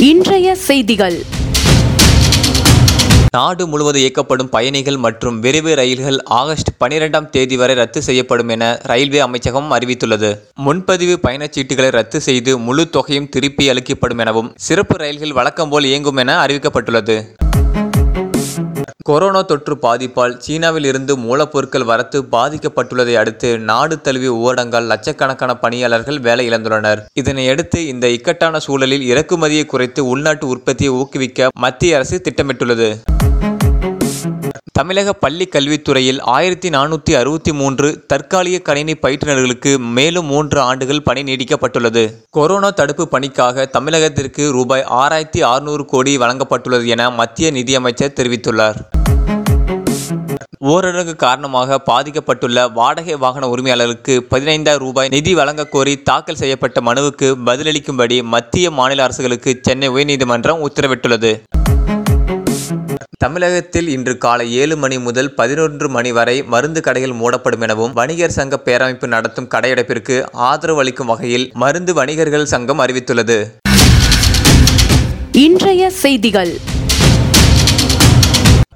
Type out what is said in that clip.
இன்றைய செய்திகள் நாடு முழுவதும் இயக்கப்படும் பயணிகள் மற்றும் விரைவு ரயில்கள் ஆகஸ்ட் பனிரெண்டாம் தேதி வரை ரத்து செய்யப்படும் என ரயில்வே அமைச்சகம் அறிவித்துள்ளது முன்பதிவு பயணச்சீட்டுகளை ரத்து செய்து முழு தொகையும் திருப்பி அளிக்கப்படும் எனவும் சிறப்பு ரயில்கள் வழக்கம் போல் இயங்கும் என அறிவிக்கப்பட்டுள்ளது கொரோனா தொற்று பாதிப்பால் சீனாவில் இருந்து மூலப்பொருட்கள் வரத்து பாதிக்கப்பட்டுள்ளதை அடுத்து நாடு தழுவிய ஊரடங்கால் லட்சக்கணக்கான பணியாளர்கள் வேலை இழந்துள்ளனர் இதனையடுத்து இந்த இக்கட்டான சூழலில் இறக்குமதியை குறைத்து உள்நாட்டு உற்பத்தியை ஊக்குவிக்க மத்திய அரசு திட்டமிட்டுள்ளது தமிழக பள்ளி கல்வித்துறையில் ஆயிரத்தி நானூற்றி அறுபத்தி மூன்று தற்காலிக கணினி பயிற்றுநர்களுக்கு மேலும் மூன்று ஆண்டுகள் பணி நீடிக்கப்பட்டுள்ளது கொரோனா தடுப்பு பணிக்காக தமிழகத்திற்கு ரூபாய் ஆறாயிரத்தி அறுநூறு கோடி வழங்கப்பட்டுள்ளது என மத்திய நிதியமைச்சர் தெரிவித்துள்ளார் ஊரடங்கு காரணமாக பாதிக்கப்பட்டுள்ள வாடகை வாகன உரிமையாளர்களுக்கு பதினைந்தாயிரம் ரூபாய் நிதி வழங்கக் கோரி தாக்கல் செய்யப்பட்ட மனுவுக்கு பதிலளிக்கும்படி மத்திய மாநில அரசுகளுக்கு சென்னை உயர்நீதிமன்றம் உத்தரவிட்டுள்ளது தமிழகத்தில் இன்று காலை ஏழு மணி முதல் பதினொன்று மணி வரை மருந்து கடைகள் மூடப்படும் எனவும் வணிகர் சங்க பேரமைப்பு நடத்தும் கடையடைப்பிற்கு ஆதரவு அளிக்கும் வகையில் மருந்து வணிகர்கள் சங்கம் அறிவித்துள்ளது இன்றைய செய்திகள்